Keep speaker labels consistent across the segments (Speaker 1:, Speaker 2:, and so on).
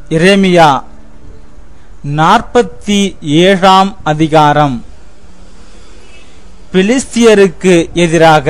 Speaker 1: எரேமியா நாற்பத்தி ஏழாம் அதிகாரம் பிலிஸ்தியருக்கு எதிராக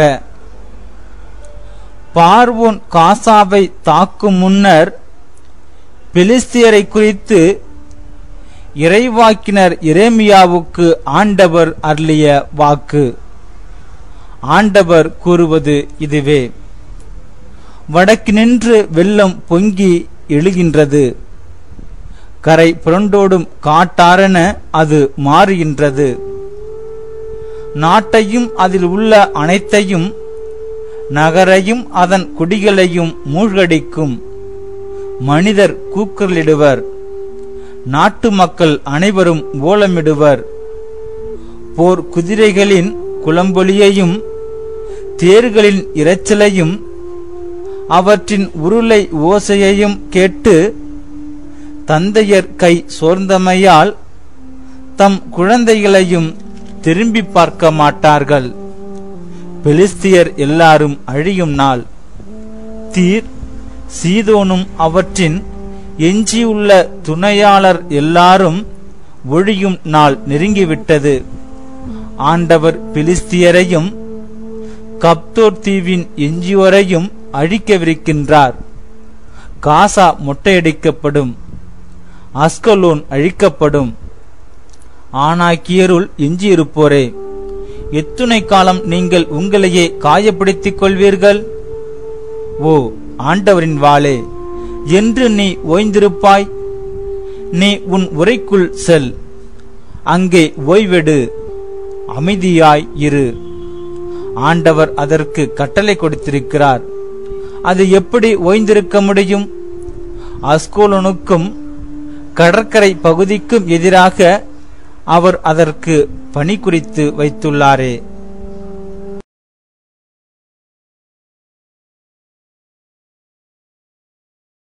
Speaker 1: பார்வோன் காசாவை தாக்கும் முன்னர் பிலிஸ்தியரை குறித்து இறைவாக்கினர் எரேமியாவுக்கு ஆண்டவர் அருளிய வாக்கு ஆண்டவர் கூறுவது இதுவே வடக்கினின்று வெள்ளம் பொங்கி எழுகின்றது கரை புரண்டோடும் காட்டாரென அது மாறுகின்றது நாட்டையும் அதில் உள்ள அனைத்தையும் நகரையும் அதன் குடிகளையும் மூழ்கடிக்கும் மனிதர் கூக்குரலிடுவர் நாட்டு மக்கள் அனைவரும் ஓலமிடுவர் போர் குதிரைகளின் குளம்பொலியையும் தேர்களின் இரைச்சலையும் அவற்றின் உருளை ஓசையையும் கேட்டு தந்தையர் கை சோர்ந்தமையால் தம் குழந்தைகளையும் திரும்பி பார்க்க மாட்டார்கள் பெலிஸ்தியர் எல்லாரும் அழியும் நாள் தீர் சீதோனும் அவற்றின் எஞ்சியுள்ள துணையாளர் எல்லாரும் ஒழியும் நாள் நெருங்கிவிட்டது ஆண்டவர் பிலிஸ்தியரையும் கப்தோர் தீவின் எஞ்சியோரையும் அழிக்கவிருக்கின்றார் காசா மொட்டையடிக்கப்படும் அஸ்கலோன் அழிக்கப்படும் ஆனாக்கியருள் எஞ்சியிருப்போரே எத்துணை காலம் நீங்கள் உங்களையே காயப்படுத்திக் கொள்வீர்கள் ஓ ஆண்டவரின் வாளே என்று நீ ஓய்ந்திருப்பாய் நீ உன் உரைக்குள் செல் அங்கே ஓய்வெடு அமைதியாய் இரு ஆண்டவர் அதற்கு கட்டளை கொடுத்திருக்கிறார் அது எப்படி ஓய்ந்திருக்க முடியும் அஸ்கோலனுக்கும் கடற்கரை பகுதிக்கும் எதிராக அவர் அதற்கு பணி குறித்து வைத்துள்ளாரே